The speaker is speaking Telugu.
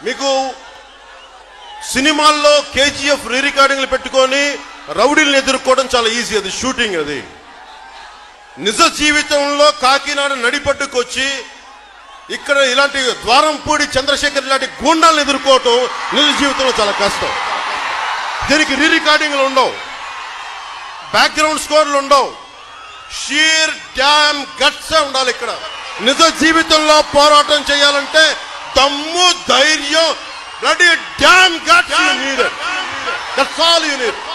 మీకు సినిమాల్లో కేజీఎఫ్ రీ రికార్డింగ్లు పెట్టుకొని రౌడీలను ఎదుర్కోవడం చాలా ఈజీ అది షూటింగ్ అది నిజ జీవితంలో కాకినాడ నడిపట్టుకొచ్చి ఇక్కడ ఇలాంటి ద్వారంపూడి చంద్రశేఖర్ ఇలాంటి గూండాలను ఎదుర్కోవటం నిజ జీవితంలో చాలా కష్టం దీనికి రీ రికార్డింగ్లు ఉండవు బ్యాక్గ్రౌండ్ స్కోర్లు ఉండవు షీర్ డ్యామ్ గట్స్ ఉండాలి ఇక్కడ నిజ జీవితంలో పోరాటం చేయాలంటే దమ్ము ధైర్యం ready damn guts you need that's all you need